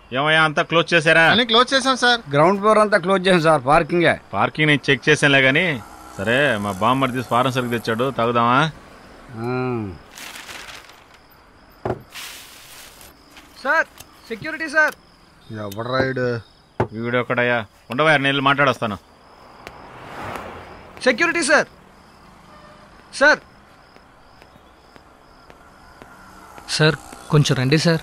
ఏమయ్యా అంతా క్లోజ్ చేశారా అని క్లోజ్ చేసాం సార్ గ్రౌండ్ ఫ్లోర్ అంతా క్లోజ్ చేసాం సార్ పార్కింగే పార్కింగ్ నేను చెక్ చేశానులే గానీ సరే మా బామ్మర్ తీసి ఫారెన్ సరుకు తెచ్చాడు తాగుదామా సార్ సెక్యూరిటీ సార్ ఎవడు రైడ్ వీడియో ఒకటయ్యా ఉండవా నేను వెళ్ళి మాట్లాడొస్తాను సెక్యూరిటీ సార్ సార్ సార్ కొంచెం రండి సార్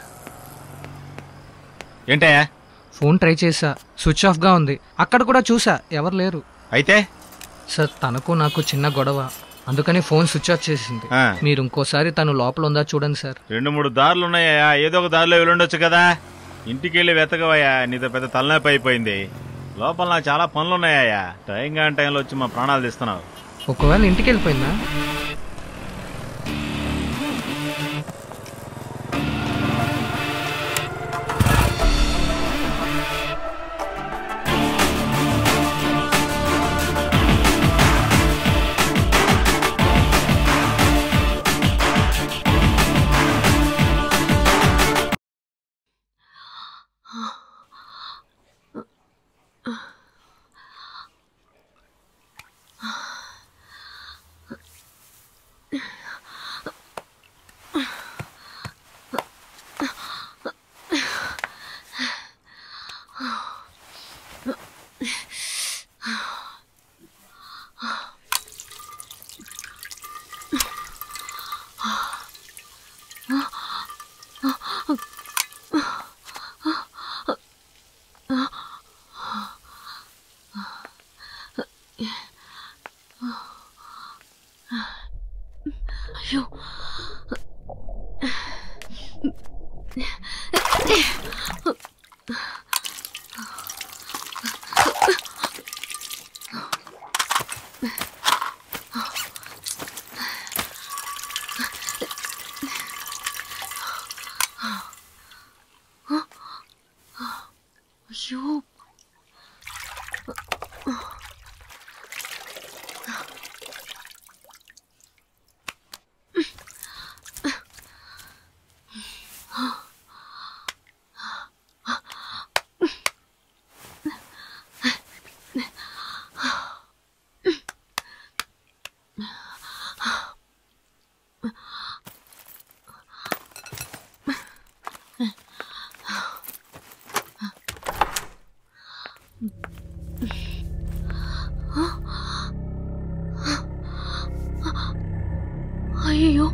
ఏంటయ్యా ఫోన్ ట్రై చేసా స్విచ్ ఆఫ్గా ఉంది అక్కడ కూడా చూసా ఎవరు లేరు అయితే సార్ తనకు నాకు చిన్న గొడవ అందుకని ఫోన్ స్విచ్ ఆఫ్ చేసింది ఆ. మీరు ఇంకోసారి తను లోపల ఉందా చూడండి సార్ రెండు మూడు దారులు ఉన్నాయా ఏదో ఒక దారిలో వెళ్ళుండొచ్చు కదా ఇంటికి వెళ్ళి వెతకవయ్యా నీతో పెద్ద తలనొప్పి అయిపోయింది లోపల నాకు చాలా పనులు ఉన్నాయా టైం కాని టైంలో వచ్చి మా ప్రాణాలు తీస్తున్నావు ఒకవేళ ఇంటికి వెళ్ళిపోయిందా అయ్యో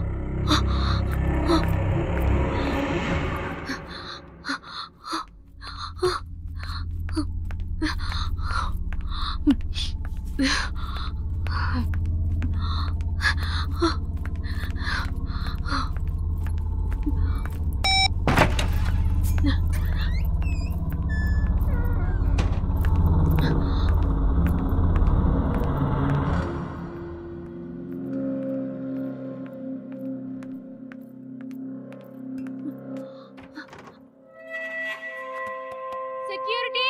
సెక్యూరిటీ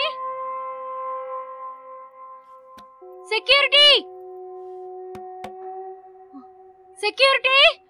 సెక్యూరిటీ సెక్యూరిటీ